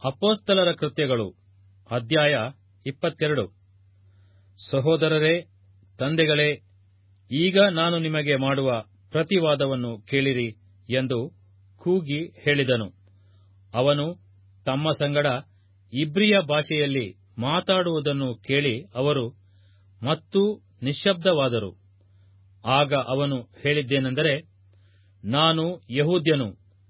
ಅಪೋಸ್ತಲರ ಕೃತ್ಯಗಳು ಅಧ್ಯಾಯ ಇಪ್ಪತ್ತೆರಡು ಸಹೋದರರೇ ತಂದೆಗಳೇ ಈಗ ನಾನು ನಿಮಗೆ ಮಾಡುವ ಪ್ರತಿವಾದವನ್ನು ಕೇಳಿರಿ ಎಂದು ಕೂಗಿ ಹೇಳಿದನು ಅವನು ತಮ್ಮ ಸಂಗಡ ಇಬ್ರಿಯ ಭಾಷೆಯಲ್ಲಿ ಮಾತಾಡುವುದನ್ನು ಕೇಳಿ ಅವರು ಮತ್ತೂ ನಿಶ್ಶಬ್ದವಾದರು ಆಗ ಅವನು ಹೇಳಿದ್ದೇನೆಂದರೆ ನಾನು ಯಹೂದ್ಯನು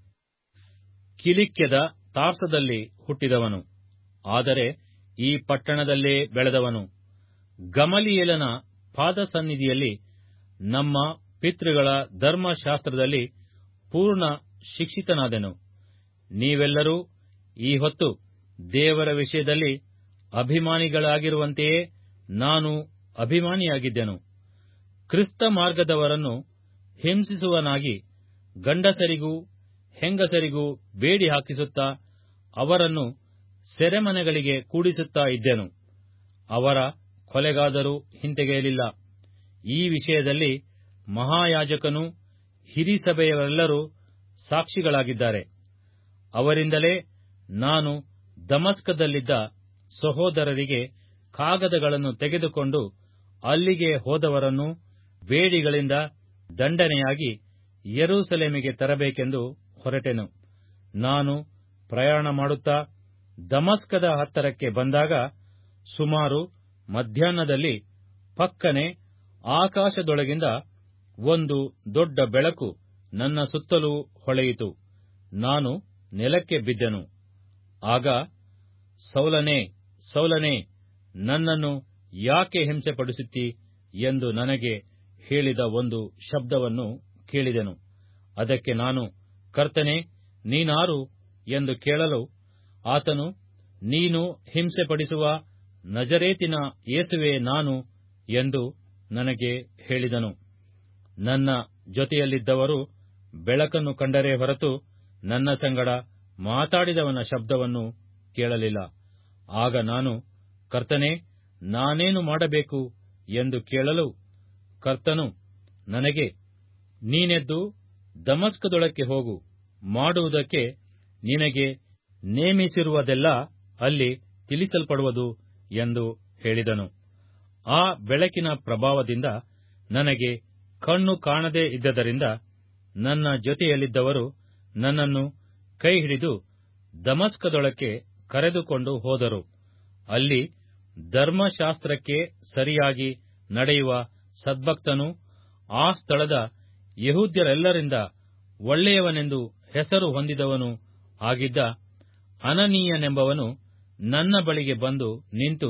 ಕಿಲಿಕ್ಯದ ತಾರ್ಸದಲ್ಲಿ ಹುಟ್ಟಿದವನು ಆದರೆ ಈ ಪಟ್ಟಣದಲ್ಲೇ ಬೆಳೆದವನು ಗಮಲಿಯೇಲನ ಪಾದಸನ್ನಿಧಿಯಲ್ಲಿ ನಮ್ಮ ಪಿತೃಗಳ ಧರ್ಮಶಾಸ್ತ್ರದಲ್ಲಿ ಪೂರ್ಣ ಶಿಕ್ಷಿತನಾದೆನು ನೀವೆಲ್ಲರೂ ಈ ಹೊತ್ತು ದೇವರ ವಿಷಯದಲ್ಲಿ ಅಭಿಮಾನಿಗಳಾಗಿರುವಂತೆಯೇ ನಾನು ಅಭಿಮಾನಿಯಾಗಿದ್ದೆನು ಕ್ರಿಸ್ತ ಮಾರ್ಗದವರನ್ನು ಹಿಂಸಿಸುವನಾಗಿ ಗಂಡಸರಿಗೂ ಹೆಂಗಸರಿಗೂ ಬೇಡಿ ಹಾಕಿಸುತ್ತಾ ಅವರನ್ನು ಸೆರೆಮನೆಗಳಿಗೆ ಕೂಡಿಸುತ್ತಾ ಇದ್ದೆನು ಅವರ ಕೊಲೆಗಾದರೂ ಹಿಂತೆಗೆಯಲಿಲ್ಲ ಈ ವಿಷಯದಲ್ಲಿ ಮಹಾಯಾಜಕನೂ ಹಿರೀಸಭೆಯವರೆಲ್ಲರೂ ಸಾಕ್ಷಿಗಳಾಗಿದ್ದಾರೆ ಅವರಿಂದಲೇ ನಾನು ದಮಸ್ಕದಲ್ಲಿದ್ದ ಸಹೋದರರಿಗೆ ಕಾಗದಗಳನ್ನು ತೆಗೆದುಕೊಂಡು ಅಲ್ಲಿಗೆ ಹೋದವರನ್ನು ಬೇಡಿಗಳಿಂದ ದಂಡನೆಯಾಗಿ ಯೆರೂಸಲೇಮಿಗೆ ತರಬೇಕೆಂದು ಹೊರಟೆನು ನಾನು ಪ್ರಯಾಣ ಮಾಡುತ್ತಾ ದಮಸ್ಕದ ಹತ್ತರಕ್ಕೆ ಬಂದಾಗ ಸುಮಾರು ಮಧ್ಯಾಹ್ನದಲ್ಲಿ ಪಕ್ಕನೆ ಆಕಾಶದೊಳಗಿಂದ ಒಂದು ದೊಡ್ಡ ಬೆಳಕು ನನ್ನ ಸುತ್ತಲೂ ಹೊಳೆಯಿತು ನಾನು ನೆಲಕ್ಕೆ ಬಿದ್ದೆನು ಆಗ ಸೌಲನೇ ಸೌಲನೇ ನನ್ನನ್ನು ಯಾಕೆ ಹಿಂಸೆಪಡಿಸುತ್ತೀ ಎಂದು ನನಗೆ ಹೇಳಿದ ಒಂದು ಶಬ್ದವನ್ನು ಕೇಳಿದೆನು ಅದಕ್ಕೆ ನಾನು ಕರ್ತನೆ ನೀನಾರು ಎಂದು ಕೇಳಲು ಆತನು ನೀನು ಹಿಂಸೆಪಡಿಸುವ ನಜರೇತಿನ ಯೇಸುವೆ ನಾನು ಎಂದು ನನಗೆ ಹೇಳಿದನು ನನ್ನ ಜೊತೆಯಲ್ಲಿದ್ದವರು ಬೆಳಕನ್ನು ಕಂಡರೆ ಹೊರತು ನನ್ನ ಸಂಗಡ ಮಾತಾಡಿದವನ ಶಬ್ದವನ್ನು ಕೇಳಲಿಲ್ಲ ಆಗ ನಾನು ಕರ್ತನೆ ನಾನೇನು ಮಾಡಬೇಕು ಎಂದು ಕೇಳಲು ಕರ್ತನು ನನಗೆ ನೀನೆದ್ದು ದಮಸ್ಕದೊಳಕ್ಕೆ ಹೋಗು ಮಾಡುವುದಕ್ಕೆ ನಿನಗೆ ನೇಮಿಸಿರುವುದೆಲ್ಲ ಅಲ್ಲಿ ತಿಳಿಸಲ್ಪಡುವುದು ಎಂದು ಹೇಳಿದನು ಆ ಬೆಳಕಿನ ಪ್ರಭಾವದಿಂದ ನನಗೆ ಕಣ್ಣು ಕಾಣದೇ ಇದ್ದದರಿಂದ ನನ್ನ ಜೊತೆಯಲ್ಲಿದ್ದವರು ನನ್ನನ್ನು ಕೈ ಹಿಡಿದು ದಮಸ್ಕದೊಳಕ್ಕೆ ಕರೆದುಕೊಂಡು ಹೋದರು ಅಲ್ಲಿ ಧರ್ಮಶಾಸ್ತ್ರಕ್ಕೆ ಸರಿಯಾಗಿ ನಡೆಯುವ ಸದ್ಭಕ್ತನೂ ಆ ಸ್ಥಳದ ಯಹೂದ್ಯರೆಲ್ಲರಿಂದ ಒಳ್ಳೆಯವನೆಂದು ಹೆಸರು ಹೊಂದಿದವನೂ ಆಗಿದ್ದ ಅನನೀಯನೆಂಬವನು ನನ್ನ ಬಳಿಗೆ ಬಂದು ನಿಂತು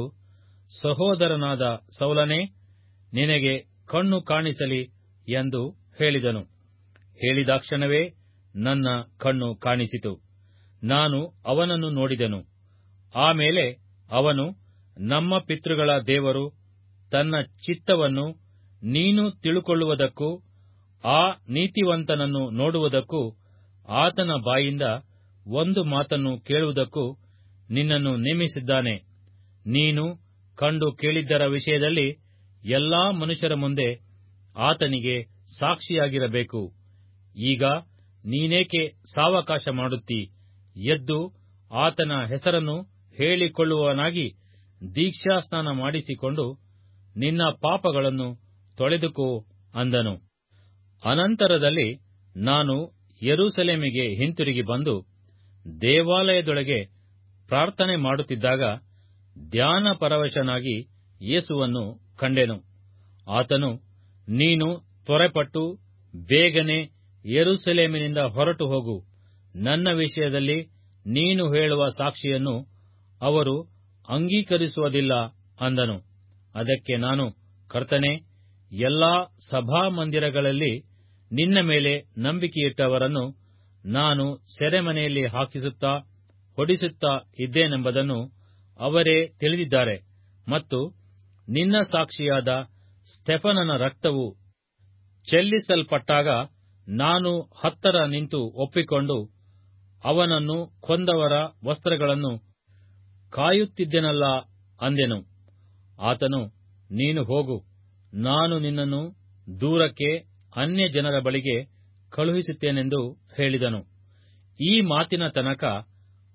ಸಹೋದರನಾದ ಸೌಲನೇ ನಿನಗೆ ಕಣ್ಣು ಕಾಣಿಸಲಿ ಎಂದು ಹೇಳಿದನು ಹೇಳಿದಾಕ್ಷಣವೇ ನನ್ನ ಕಣ್ಣು ಕಾಣಿಸಿತು ನಾನು ಅವನನ್ನು ನೋಡಿದೆನು ಆಮೇಲೆ ಅವನು ನಮ್ಮ ಪಿತೃಗಳ ದೇವರು ತನ್ನ ಚಿತ್ತವನ್ನು ನೀನು ತಿಳುಕೊಳ್ಳುವುದಕ್ಕೂ ಆ ನೀತಿವಂತನನ್ನು ನೋಡುವುದಕ್ಕೂ ಆತನ ಬಾಯಿಂದ ಒಂದು ಮಾತನ್ನು ಕೇಳುವುದಕ್ಕೂ ನಿನ್ನನ್ನು ನೇಮಿಸಿದ್ದಾನೆ ನೀನು ಕಂಡು ಕೇಳಿದ್ದರ ವಿಷಯದಲ್ಲಿ ಎಲ್ಲಾ ಮನುಷ್ಯರ ಮುಂದೆ ಆತನಿಗೆ ಸಾಕ್ಷಿಯಾಗಿರಬೇಕು ಈಗ ನೀನೇಕೆ ಸಾವಕಾಶ ಮಾಡುತ್ತೀ ಎದ್ದು ಆತನ ಹೆಸರನ್ನು ಹೇಳಿಕೊಳ್ಳುವವನಾಗಿ ದೀಕ್ಷಾಸ್ನಾನ ಮಾಡಿಸಿಕೊಂಡು ನಿನ್ನ ಪಾಪಗಳನ್ನು ತೊಳೆದುಕೋ ಅಂದನು ಅನಂತರದಲ್ಲಿ ನಾನು ಯೆರೂಸಲೇಮಿಗೆ ಹಿಂತಿರುಗಿ ಬಂದು ದೇವಾಲಯದೊಳಗೆ ಪ್ರಾರ್ಥನೆ ಮಾಡುತ್ತಿದ್ದಾಗ ಧ್ಯಾನ ಪರವಶನಾಗಿ ಯೇಸುವನ್ನು ಕಂಡೆನು ಆತನು ನೀನು ತ್ವರೆಪಟ್ಟು ಬೇಗನೆ ಯೆರೂಸಲೇಮಿನಿಂದ ಹೊರಟು ಹೋಗು ನನ್ನ ವಿಷಯದಲ್ಲಿ ನೀನು ಹೇಳುವ ಸಾಕ್ಷಿಯನ್ನು ಅವರು ಅಂಗೀಕರಿಸುವುದಿಲ್ಲ ಅಂದನು ಅದಕ್ಕೆ ನಾನು ಕರ್ತನೆ ಎಲ್ಲಾ ಸಭಾಮಂದಿರಗಳಲ್ಲಿ ನಿನ್ನ ಮೇಲೆ ನಂಬಿಕೆಯಿಟ್ಟವರನ್ನು ನಾನು ಸೆರೆಮನೆಯಲ್ಲಿ ಹಾಕಿಸುತ್ತಾ ಹೊಡಿಸುತ್ತಾ ಇದ್ದೇನೆಂಬುದನ್ನು ಅವರೇ ತಿಳಿದಿದ್ದಾರೆ ಮತ್ತು ನಿನ್ನ ಸಾಕ್ಷಿಯಾದ ಸ್ಟೆಫನನ ರಕ್ತವು ಚೆಲ್ಲಿಸಲ್ಪಟ್ಟಾಗ ನಾನು ಹತ್ತರ ನಿಂತು ಒಪ್ಪಿಕೊಂಡು ಅವನನ್ನು ಕೊಂದವರ ವಸ್ತ್ರಗಳನ್ನು ಕಾಯುತ್ತಿದ್ದೆನಲ್ಲ ಅಂದೆನು ಆತನು ನೀನು ಹೋಗು ನಾನು ನಿನ್ನನ್ನು ದೂರಕ್ಕೆ ಅನ್ಯ ಜನರ ಬಳಿಗೆ ಕಳುಹಿಸುತ್ತೇನೆಂದು ಹೇಳಿದನು ಈ ಮಾತಿನ ತನಕ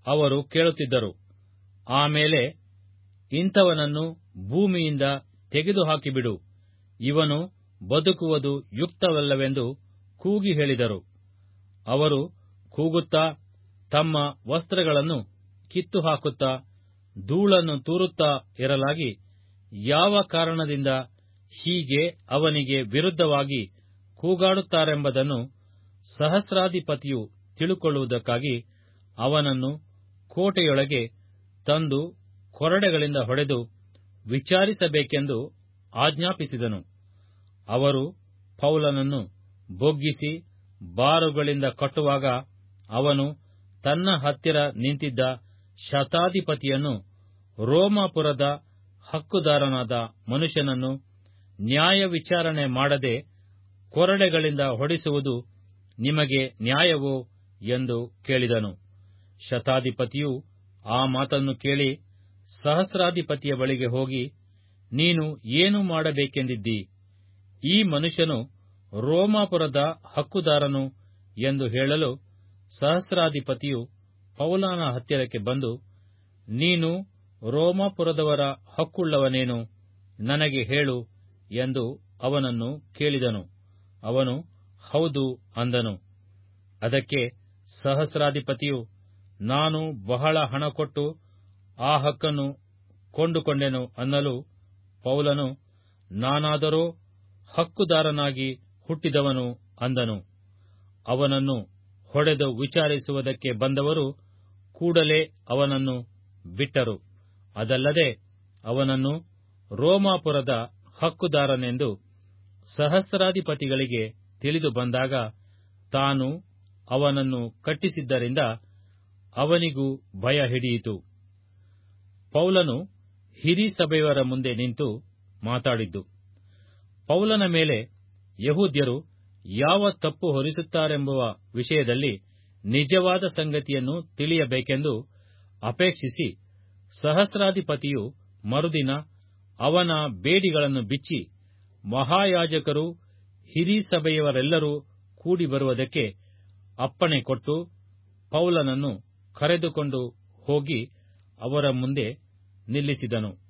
ಅವರು ಕೇಳುತ್ತಿದ್ದರು ಆಮೇಲೆ ಇಂಥವನನ್ನು ಭೂಮಿಯಿಂದ ತೆಗೆದುಹಾಕಿಬಿಡು ಇವನು ಬದುಕುವುದು ಯುಕ್ತವಲ್ಲವೆಂದು ಕೂಗಿ ಹೇಳಿದರು ಅವರು ಕೂಗುತ್ತಾ ತಮ್ಮ ವಸ್ತ್ರಗಳನ್ನು ಕಿತ್ತು ಹಾಕುತ್ತಾ ಧೂಳನ್ನು ತೂರುತ್ತಾ ಇರಲಾಗಿ ಯಾವ ಕಾರಣದಿಂದ ಹೀಗೆ ಅವನಿಗೆ ವಿರುದ್ಧವಾಗಿ ಕೂಗಾಡುತ್ತಾರೆಂಬುದನ್ನು ಸಹಸ್ರಾಧಿಪತಿಯು ತಿಳುಕೊಳ್ಳುವುದಕ್ಕಾಗಿ ಅವನನ್ನು ಕೋಟೆಯೊಳಗೆ ತಂದು ಕೊರಡೆಗಳಿಂದ ಹೊಡೆದು ವಿಚಾರಿಸಬೇಕೆಂದು ಆಜ್ಞಾಪಿಸಿದನು ಅವರು ಪೌಲನನ್ನು ಬೊಗ್ಗಿಸಿ ಬಾರುಗಳಿಂದ ಕಟ್ಟುವಾಗ ಅವನು ತನ್ನ ಹತ್ತಿರ ನಿಂತಿದ್ದ ಶತಾಧಿಪತಿಯನ್ನು ರೋಮಾಪುರದ ಹಕ್ಕುದಾರನಾದ ಮನುಷ್ಯನನ್ನು ನ್ಯಾಯ ವಿಚಾರಣೆ ಮಾಡದೆ ಕೊರಡೆಗಳಿಂದ ಹೊಡಿಸುವುದು ನಿಮಗೆ ನ್ಯಾಯವೋ ಎಂದು ಕೇಳಿದನು ಶತಾಧಿಪತಿಯು ಆ ಮಾತನ್ನು ಕೇಳಿ ಸಹಸ್ರಾಧಿಪತಿಯ ಬಳಿಗೆ ಹೋಗಿ ನೀನು ಏನು ಮಾಡಬೇಕೆಂದಿದ್ದಿ ಈ ಮನುಷ್ಯನು ರೋಮಾಪುರದ ಹಕ್ಕುದಾರನು ಎಂದು ಹೇಳಲು ಸಹಸ್ರಾಧಿಪತಿಯು ಪೌಲನ ಹತ್ತಿರಕ್ಕೆ ಬಂದು ನೀನು ರೋಮಾಪುರದವರ ಹಕ್ಕುಳ್ಳವನೇನು ನನಗೆ ಹೇಳು ಎಂದು ಅವನನ್ನು ಕೇಳಿದನು ಅವನು ಹೌದು ಅಂದನು ಅದಕ್ಕೆ ಸಹಸ್ರಾಧಿಪತಿಯು ನಾನು ಬಹಳ ಹಣ ಕೊಟ್ಟು ಆ ಹಕ್ಕನ್ನು ಕೊಂಡುಕೊಂಡೆನು ಅನ್ನಲು ಪೌಲನು ನಾನಾದರೋ ಹಕ್ಕುದಾರನಾಗಿ ಹುಟ್ಟಿದವನು ಅಂದನು ಅವನನ್ನು ಹೊಡೆದು ವಿಚಾರಿಸುವುದಕ್ಕೆ ಬಂದವರು ಕೂಡಲೇ ಅವನನ್ನು ಬಿಟ್ಟರು ಅದಲ್ಲದೆ ಅವನನ್ನು ರೋಮಾಪುರದ ಹಕ್ಕುದಾರನೆಂದು ಸಹಸ್ರಾಧಿಪತಿಗಳಿಗೆ ತಿಳಿದು ಬಂದಾಗ ತಾನು ಅವನನ್ನು ಕಟ್ಟಿಸಿದ್ದರಿಂದ ಅವನಿಗೂ ಭಯ ಹಿಡಿಯಿತು ಪೌಲನು ಹಿರೀ ಸಭೆಯವರ ಮುಂದೆ ನಿಂತು ಮಾತಾಡಿದ್ದು ಪೌಲನ ಮೇಲೆ ಯಹೂದ್ಯರು ಯಾವ ತಪ್ಪು ಹೊರಿಸುತ್ತಾರೆಂಬುವ ವಿಷಯದಲ್ಲಿ ನಿಜವಾದ ಸಂಗತಿಯನ್ನು ತಿಳಿಯಬೇಕೆಂದು ಅಪೇಕ್ಷಿಸಿ ಸಹಸ್ರಾಧಿಪತಿಯು ಮರುದಿನ ಅವನ ಬೇಡಿಗಳನ್ನು ಬಿಚ್ಚಿ ಮಹಾಯಾಜಕರು ಹಿರೀ ಸಭೆಯವರೆಲ್ಲರೂ ಕೂಡಿ ಬರುವುದಕ್ಕೆ ಅಪ್ಪಣೆ ಕೊಟ್ಟು ಪೌಲನನ್ನು ಕರೆದುಕೊಂಡು ಹೋಗಿ ಅವರ ಮುಂದೆ ನಿಲ್ಲಿಸಿದನು